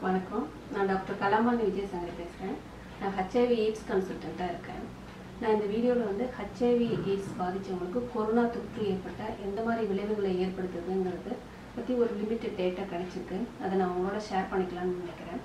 வணக்கம் நான் டாக்டர் கலாமாலி விஜயசங்கரி பேசுகிறேன் நான் ஹெச்ஐவி எய்ட்ஸ் கன்சல்டண்ட்டாக இருக்கேன் நான் இந்த வீடியோவில் வந்து ஹெச்ஐவி எய்ட்ஸ் பாதித்தவங்களுக்கு கொரோனா தொற்று ஏற்பட்டால் எந்த மாதிரி விளைவுகளை ஏற்படுத்துதுங்கிறது பற்றி ஒரு லிமிட்டட் டேட்டா கிடைச்சிருக்கு அதை நான் உங்களோட ஷேர் பண்ணிக்கலாம்னு நினைக்கிறேன்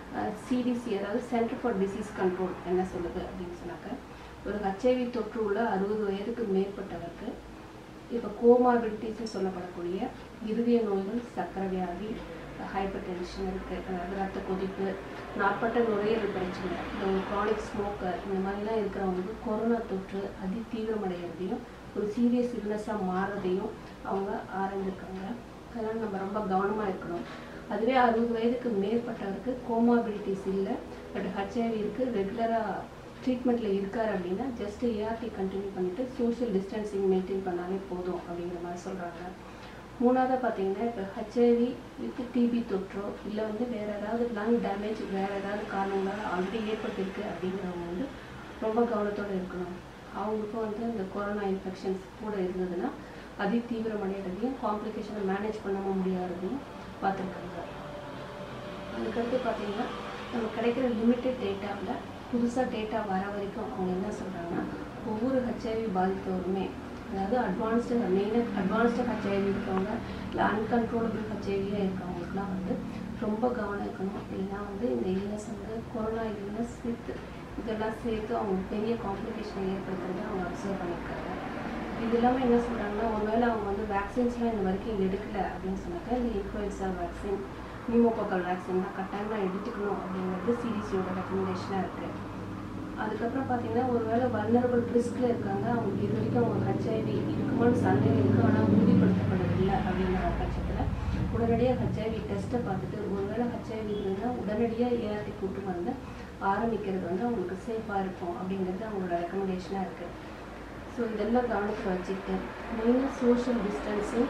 சிடிசி அதாவது சென்டர் ஃபார் டிசீஸ் கண்ட்ரோல் என்ன சொல்லுது அப்படின்னு சொன்னாக்க ஒரு ஹெச்ஐவி தொற்று உள்ள அறுபது வயதுக்கு மேற்பட்டவருக்கு இப்போ கோமார்பிலிட்டிஸ்னு சொல்லப்படக்கூடிய இருதய நோய்கள் சர்க்கரை வியாதி ஹைப்பர் டென்ஷன் இருக்குது அதாவது ரத்த கொதிப்பு நாட்பட்ட நுரையீரல் பிரச்சனை இந்த ஒரு க்ரானிக் ஸ்மோக்கர் இந்த மாதிரிலாம் இருக்கிறவங்களுக்கு கொரோனா தொற்று அதி தீவிரமடைகிறதையும் ஒரு சீரியஸ் இல்னஸாக மாறுறதையும் அவங்க ஆரம்பிச்சிருக்காங்க அதனால் நம்ம ரொம்ப கவனமாக இருக்கணும் அதுவே அறுபது வயதுக்கு மேற்பட்டவருக்கு கோமாபிலிட்டிஸ் இல்லை பட் ஹெச்ஐவி இருக்குது ரெகுலராக ட்ரீட்மெண்ட்டில் இருக்கார் அப்படின்னா ஜஸ்ட் ஏஆர்டி கண்டினியூ பண்ணிவிட்டு சோஷியல் டிஸ்டன்சிங் மெயின்டைன் பண்ணாலே போதும் அப்படிங்கிற மாதிரி சொல்கிறாங்க மூணாவதாக பார்த்தீங்கன்னா இப்போ ஹெச்ஐவி வித் டிபி தொற்றோ இல்லை வந்து வேறு ஏதாவது லங் டேமேஜ் வேறு ஏதாவது காரணங்களால் ஆல்ரெடி ஏற்பட்டிருக்கு அப்படிங்கிறவங்க வந்து ரொம்ப கவனத்தோடு இருக்கணும் அவங்களுக்கும் வந்து இந்த கொரோனா இன்ஃபெக்ஷன்ஸ் கூட இருந்ததுன்னா அதி தீவிரமடைகிறதையும் காம்ப்ளிகேஷனை மேனேஜ் பண்ண முடியாததையும் பார்த்துருக்காங்க அதுக்கடுத்து பார்த்தீங்கன்னா நம்ம கிடைக்கிற லிமிட்டட் டேட்டாவில் புதுசாக டேட்டா வர வரைக்கும் அவங்க என்ன சொல்கிறாங்கன்னா ஒவ்வொரு ஹெச்ஐவி பாதித்தவருமே அதாவது அட்வான்ஸ்டு மெயினாக அட்வான்ஸ்டு ஹெச்ஐவி இருக்கவங்க இல்லை அன்கன்ட்ரோலபிள் ஹெச்ஐவியாக இருக்கவங்களுக்குலாம் வந்து ரொம்ப கவனம் இருக்கணும் இல்லைன்னா வந்து இந்த இல்னஸ் வந்து கொரோனா இல்னஸ் வித் இதெல்லாம் சேர்த்து அவங்க பெரிய காம்ப்ளிகேஷனை ஏற்படுத்துறதை அவங்க அப்சர்வ் பண்ணியிருக்காங்க இது இல்லாமல் என்ன சொல்கிறாங்கன்னா ஒருவேளை அவங்க வந்து வேக்சின்ஸ்லாம் இந்த வரைக்கும் எடுக்கலை அப்படின்னு சொன்னாக்க இந்த இன்ஃப்ளூயன்ஸா வேக்சின் நியூமோகோக்கல் வேக்சின்லாம் கட்டாயமாக எடுத்துக்கணும் அப்படிங்கிறது சிடிசியோட ரெக்கமெண்டேஷனாக இருக்குது அதுக்கப்புறம் பார்த்தீங்கன்னா ஒருவேளை வல்னரபிள் ரிஸ்கில் இருக்காங்க அவங்களுக்கு இது வரைக்கும் அவங்க ஹெச்ஐவி இருக்குமான்னு சந்தேகம் இருக்குது ஆனால் உறுதிப்படுத்தப்படவில்லை அப்படிங்கிற பட்சத்தில் உடனடியாக ஹெச்ஐவி டெஸ்ட்டை பார்த்துட்டு ஒருவேளை ஹெச்ஐவி இருந்தால் உடனடியாக ஏஆர்டி கூட்டு வந்து ஆரம்பிக்கிறது வந்து அவங்களுக்கு சேஃபாக இருக்கும் அப்படிங்கிறது அவங்களோட ரெக்கமெண்டேஷனாக இருக்குது ஸோ இதெல்லாம் கவனத்தில் வச்சுக்கிட்டு மெயினாக சோஷியல் டிஸ்டன்சிங்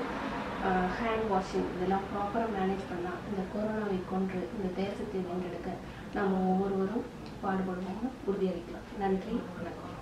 ஹேண்ட் வாஷிங் இதெல்லாம் ப்ராப்பராக மேனேஜ் பண்ணால் இந்த கொரோனாவை கொன்று இந்த தேசத்தை வென்றெடுக்க நம்ம ஒவ்வொருவரும் பாடுபடுவோம்னு உறுதியளிக்கலாம் நன்றி வணக்கம்